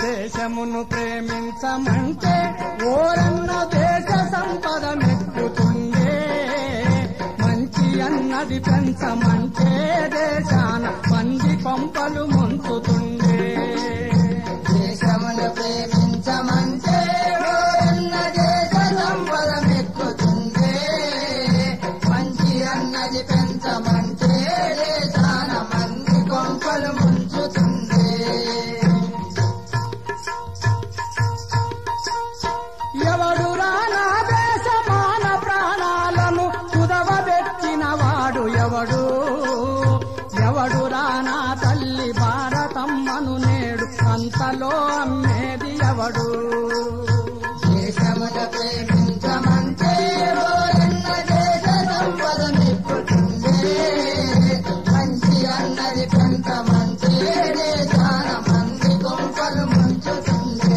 దేశమును ప్రేమించమంటే ఓరన్న దేశ సంపద మెక్కుతుండే మంచి అన్నది పెంచమంటే దేశాన మంది కొంపలు ముంచుతుండే దేశమును ప్రేమించమంటే ఓరన్న దేశ సంపద మెక్కుతుందే మంచి అన్నది పెంచమంటే దేశాన మంది కొంపలు ముంచుతుందే ఎవడు రానా దేశమాన ప్రాణాలను కుదవబెట్టిన వాడు ఎవడు ఎవడు రానా తల్లి భారతమ్మను నేడు అంతలో అమ్మేది ఎవడు దేశమును ప్రేమించమంటే ఓరన్న దేశ సంపద మెక్కుతుందే మంచి అన్నది పెంచమంటే దేశాన మంది కొంపలు ముంచుతుందే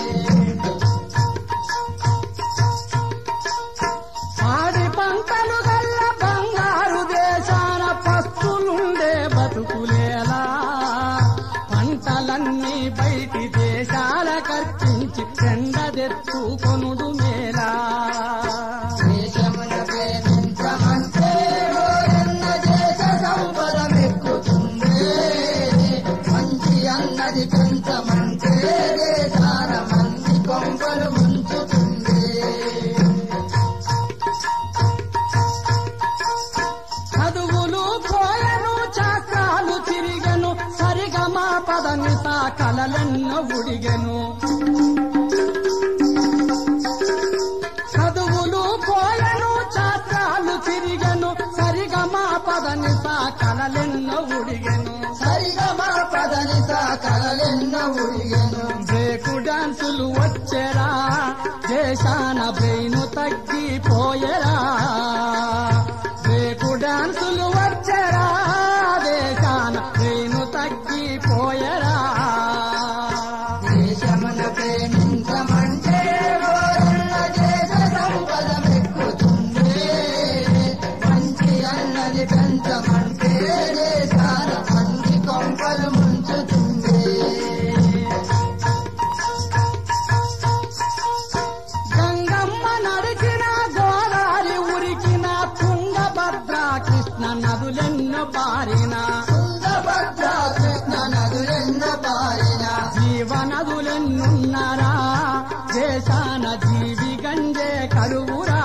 ఆడి పంటలు గల్ల బంగారు దేశాన పస్తులుండే బతుకులేలా పంటలన్నీ బయటి దేశాల కర్పించి చెండదెత్తుకొనుడు మేలా దేశమును ప్రేమించమంటే ఓరన్న దేశ సంపద మెక్కుతుందే మంచి అన్నది పెంచమంటే దేశాన మంది కొంపలు ముంచుతుంది చదువులు పోయను చాకాలు తిరిగను సరిగమా పదని సా కలలెన్నో ఉడిగెను చదువులు పోయను చాకాలు తిరిగను సరిగమా పదని సా కలలెన్నో ఉడిగెను సరిగమా పదని కలలెన్నో ఉడిగెను బ్రేకు డాన్సులు వచ్చెరా దేశాన బ్రెయిను తగ్గిపోయరా బ్రేకు డాన్సులు వచ్చెరా దేశాన బ్రెయిను తగ్గిపోయరా దేశమును ప్రేమించమంటే ఓరన్న దేశ సంపద మెక్కుతుందే మంచి అన్నది పెంచమంటే దేశాన మంచి కొంపలు ముంచుతుంది గంగమ్మ నడిచిన గోదారి ఉరికిన తుంగభద్ర కృష్ణ నదులెన్నో పారిన తుంగభద్ర కృష్ణ నదులెన్న పారిన జీవనదులెన్నున్నరా దేశాన జీవి గంజే కరువురా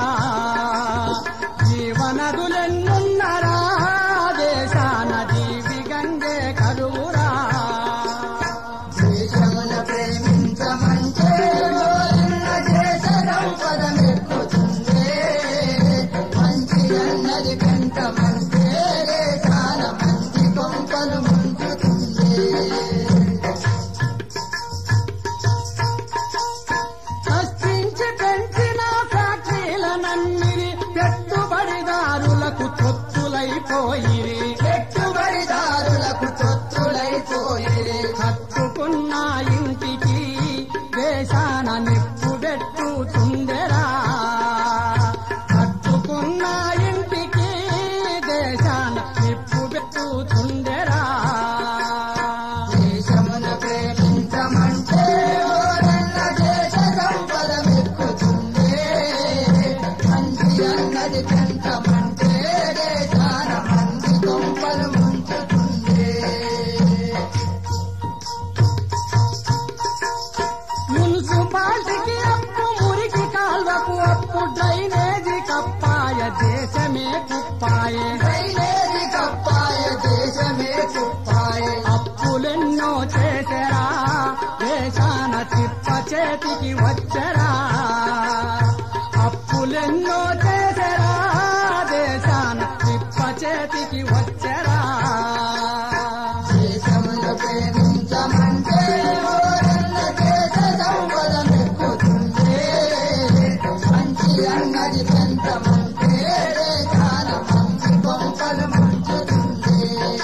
జీవనదులెన్నున్నరా దేశాన జీవి గంజే కరువురా దేశమును ప్రేమించమంటే ఓరన్న దేశ సంపద మెక్కుతుందే మంచి అన్నది పెంచమంటే దేశాన మంచి కొంపలు ముంచుతుంది కష్టించి పెంచిన ఫ్యాక్టరీల నమ్మిరి పెట్టుబడిదారులకు తొత్తులైపోయిరి పెట్టుబడిదారులకు తొత్తులైపోయి కట్టుకున్న ఇంటికి దేశాన నిప్పు పెట్టుతుందెరా కట్టుకున్న ఇంటికి దేశాన నిప్పు పెట్టుతుందెరా దేశమును ప్రేమించమంటే ఓరన్న దేశ సంపద మెక్కుతుందే మంచి అన్నది పెంచమంటే దేశాన మంచి కొంపలు ముంచుతుంది మున్సిపాలిటీకి అప్పు మురికి కాల్వకు అప్పు డ్రైనేజీ కప్పాయ దేశమే కుప్పాయే డ్రైనేజీ కప్పాయ దేశమే కుప్పాయ అప్పులెన్నో చేసరా దేశాన తిప్ప చేతికి వచ్చరా అప్పులెన్నో చేసరా దేశాన తిప్ప చేతికి వచ్చరా దేశమును ప్రేమించమంటే ఓరన్న దేశ సంపద మెక్కుతుందే మంచి అన్నది పెంచమంటే దేశాన మంచి కొంపలు ముంచుతుంది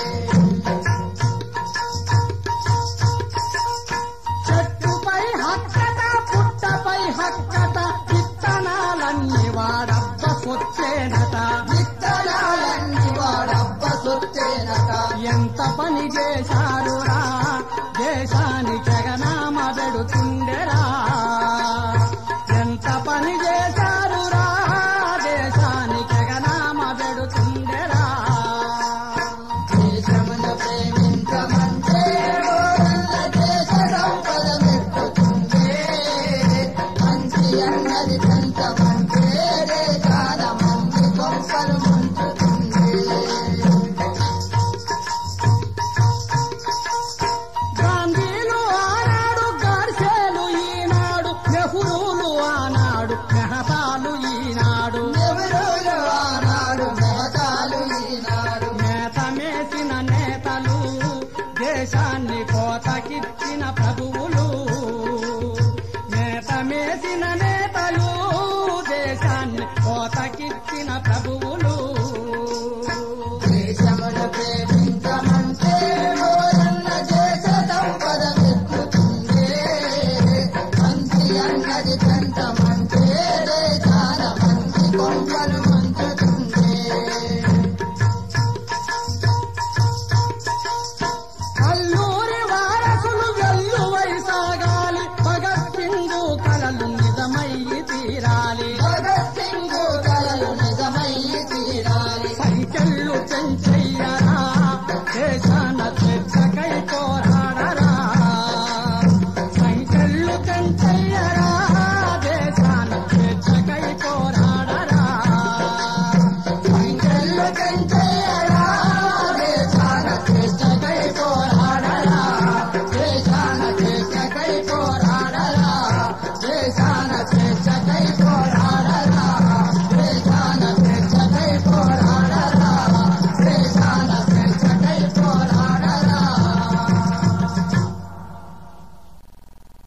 చెట్టుపై హక్కట పుట్టపై హక్కట విత్తనాలన్నీ వాడబ్బ సొచ్చేనట విత్తనాలన్నీ వాడబ్బ సొత్తేనట ఎంత పని చేశా